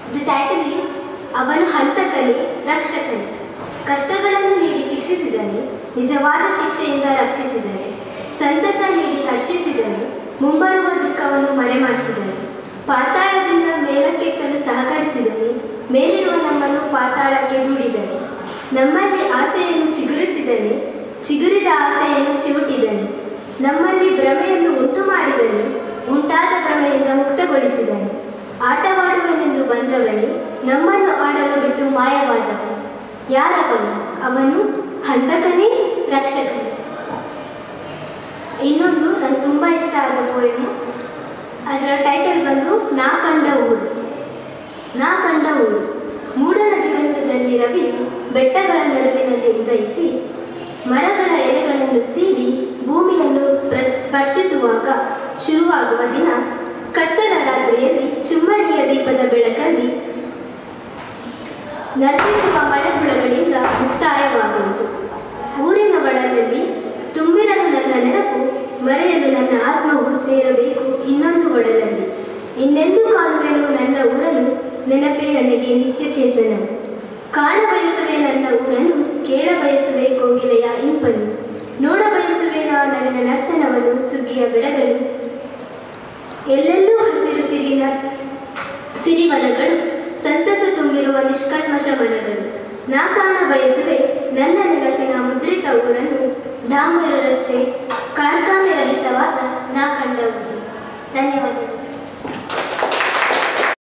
the title is ಅವನು ಹಂತಕನೇ ರಕ್ಷಕನೇ ಕಷ್ಟಗಳನ್ನು ನೀಡಿ ಶಿಕ್ಷಿಸಿದನೆ ನಿಜವಾದ ಶಿಕ್ಷೆಯಿಂದ ರಕ್ಷಿಸಿದನೆ ಸಂತಸ ನೀಡಿ ಹರ್ಷಿಸಿದನೆ ಮುಂಬರುವ ದುಃಖವನ್ನು ಮರೆಮಾಚಿದನೆ ಪಾತಾಳದಿಂದ ಮೇಲಕ್ಕೆತ್ತಲು ಸಹಕರಿಸಿದನೆ ಮೇಲಿರುವ ನಮ್ಮನ್ನು ಪಾತಾಳಕ್ಕೆ ದೂಡಿದನೆ ನಮ್ಮಲ್ಲಿ ಆಸೆಯನ್ನು ಚಿಗುರಿಸಿದನೆ ಚಿಗುರಿದ ಆಸೆಯನ್ನು ಚಿವುಟಿದನೆ ನಮ್ಮಲ್ಲಿ ಭ್ರಮೆಯನ್ನು ಉಂಟು ಮಾಡಿದನೆ ಉಂಟಾದ ಭ್ರಮೆಯಿಂದ ಮುಕ್ತಗೊಳಿಸಿದನು ಆಟವಾಡುವನೆಂದು ಬಂದವನೇ ನಮ್ಮನ್ನು ಆಡಲು ಬಿಟ್ಟು ಮಾಯವಾದವನು ಯಾರವನು ಅವನು ಹಂತಕನೇ ರಕ್ಷಕನೇ ಇನ್ನೊಂದು ನಂಗೆ ತುಂಬ ಇಷ್ಟ ಆದ ಪೋಯಮು ಅದರ ಟೈಟಲ್ ಬಂದು ನಾ ಕಂಡ ಊರು ನಾ ಕಂಡ ಊರು ಮೂಡಣ ದಿಗಂತದಲ್ಲಿ ರವಿಯು ಬೆಟ್ಟಗಳ ನಡುವಿನಲ್ಲಿ ಉದಯಿಸಿ ಮರಗಳ ಎಲೆಗಳನ್ನು ಸೀಳಿ ಭೂಮಿಯನ್ನು ಪ್ರ- ಸ್ಪರ್ಶಿಸುವಾಗ ಶುರುವಾಗುವ ದಿನ ಕತ್ತಲ ರಾತ್ರಿಯಲ್ಲಿ ಚುಮ್ಮಣಿಯ ದೀಪದ ಬೆಳಕಲ್ಲಿ ನರ್ತಿಸುವ ಮಳೆಹುಳಗಳಿಂದ ಮುಕ್ತಾಯವಾಗುವುದು ಊರಿನ ಒಡಲಲ್ಲಿ ತುಂಬಿರಲು ನನ್ನ ನೆನಪು ಮರೆಯಲು ನನ್ನ ಆತ್ಮವು ಸೇರಬೇಕು ಇನ್ನೊಂದು ಒಡಲಲ್ಲಿ ಇನ್ನೆಂದೂ ಕಾಣುವೆನು ನನ್ನ ಊರನ್ನು ನೆನಪೇ ನನಗೆ ನಿತ್ಯ ಚೇತನವು ಕಾಣ ಬಯಸುವೆ ನನ್ನ ಊರನ್ನು ಕೇಳ ಬಯಸುವೆ ಕೋಗಿಲೆಯ ಇಂಪನ್ನು ನೋಡ ಬಯಸುವೆ ನನ್ನ ನರ್ತನವನ್ನು ಸುಗ್ಗಿಯ ಬೆಳಗಲು ಎಲ್ಲೆಲ್ಲೂ ಹಸಿರು ಸಿರಿನ ಸಿರಿವನಗಳು ಸಂತಸ ತುಂಬಿರುವ ನಿಷ್ಕಲ್ಮಶ ಮನಗಳು ನಾ ಕಾಣ ಬಯಸುವೆ ನನ್ನ ನೆನಪಿನ ಮುದ್ರಿತ ಊರನ್ನು ಡಾಂಬರ ರಸ್ತೆ ಕಾರ್ಖಾನೆ ರಹಿತವಾದ ನಾ ಕಂಡ ಊರು ಧನ್ಯವಾದಗಳು